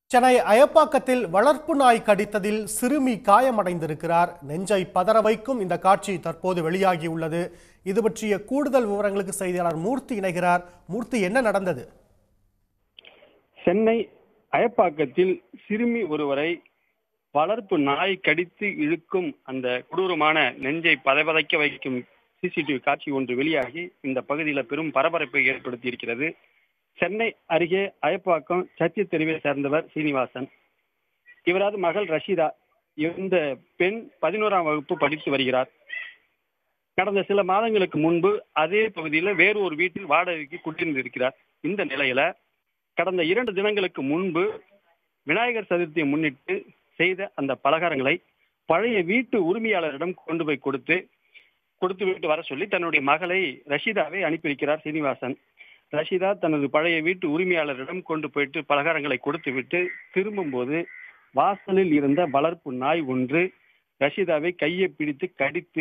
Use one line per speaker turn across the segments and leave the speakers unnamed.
சென்னை அயப்பாக்கத்தில் வளர்ப்பு நாய் கடித்ததில் சிறுமி காயமடைந்திருக்கிறார் நெஞ்சை பதற வைக்கும் இந்த காட்சி தற்போது வெளியாகியுள்ளது இது பற்றிய கூடுதல் விவரங்களுக்கு செய்தியாளர் மூர்த்தி இணைகிறார் மூர்த்தி என்ன நடந்தது
சென்னை அயப்பாக்கத்தில் சிறுமி ஒருவரை வளர்ப்பு நாய் கடித்து இழுக்கும் அந்த கொடூரமான நெஞ்சை பதைபதைக்க வைக்கும் சிசிடிவி காட்சி ஒன்று வெளியாகி இந்த பகுதியில பெரும் பரபரப்பை ஏற்படுத்தி இருக்கிறது சென்னை அருகே அயப்பாக்கம் சர்ச்சை தெருவை சேர்ந்தவர் சீனிவாசன் இவரது மகள் ரஷீதா இந்த பெண் பதினோராம் வகுப்பு படித்து வருகிறார் கடந்த சில மாதங்களுக்கு முன்பு அதே பகுதியில் வேறு ஒரு வீட்டில் வாடகைக்கு குடியிருந்திருக்கிறார் இந்த நிலையில கடந்த இரண்டு தினங்களுக்கு முன்பு விநாயகர் சதுர்த்தியை முன்னிட்டு செய்த அந்த பலகாரங்களை பழைய வீட்டு உரிமையாளரிடம் கொண்டு போய் கொடுத்து கொடுத்து விட்டு வர சொல்லி தன்னுடைய மகளை ரஷீதாவை அனுப்பியிருக்கிறார் சீனிவாசன் ரஷீதா தனது பழைய வீட்டு உரிமையாளரிடம் கொண்டு போயிட்டு பலகாரங்களை கொடுத்து விட்டு திரும்பும்போது வாசலில் இருந்த வளர்ப்பு நாய் ஒன்று ரஷீதாவை கையை பிடித்து கடித்து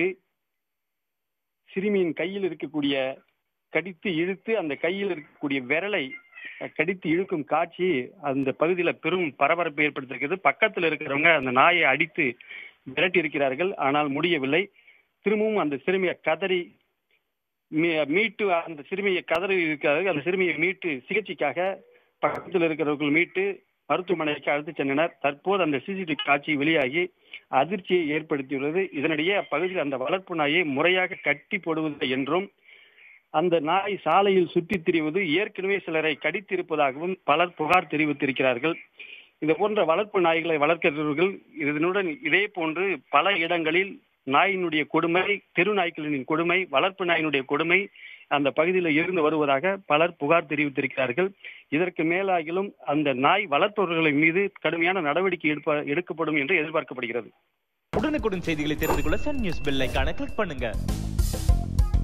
சிறுமியின் கையில் இருக்கக்கூடிய கடித்து இழுத்து அந்த கையில் இருக்கக்கூடிய விரலை கடித்து இழுக்கும் காட்சி அந்த பகுதியில பெரும் பரபரப்பை ஏற்படுத்தியிருக்கிறது பக்கத்தில் இருக்கிறவங்க அந்த நாயை அடித்து விரட்டி இருக்கிறார்கள் ஆனால் முடியவில்லை திரும்பவும் அந்த சிறுமியை கதறி மீ- மீட்டு அந்த சிறுமியை கதறி இருக்கிறார்கள் அந்த சிறுமியை மீட்டு சிகிச்சைக்காக பக்கத்தில் இருக்கிறவர்கள் மீட்டு மருத்துவமனைக்கு அழைத்து சென்றனர் தற்போது அந்த சிசிடிவி காட்சி வெளியாகி அதிர்ச்சியை ஏற்படுத்தியுள்ளது இதனிடையே அப்பகுதியில் அந்த வளர்ப்பு நாயை முறையாக கட்டி போடுவதில்லை என்றும் அந்த நாய் சாலையில் சுற்றித் திரிவது ஏற்கனவே சிலரை கடித்திருப்பதாகவும் பலர் புகார் தெரிவித்திருக்கிறார்கள் இது போன்ற வளர்ப்பு நாய்களை வளர்க்கிறவர்கள் இதனுடன் இதே போன்று பல இடங்களில் நாயினுடைய கொடுமை தெரு நாய்க்களின் கொடுமை வளர்ப்பு நாயினுடைய கொடுமை அந்த பகுதியில் இருந்து வருவதாக பலர் புகார் தெரிவித்திருக்கிறார்கள் இதற்கு மேலாகிலும் அந்த நாய் வளர்ப்பவர்களின் மீது கடுமையான நடவடிக்கை எடுப்ப எடுக்கப்படும் என்று எதிர்பார்க்கப்படுகிறது
உடனுக்குடன் செய்திகளை தெரிந்து கொள்ள சன் நியூஸ் பெல் ஐகானை கிளிக் பண்ணுங்க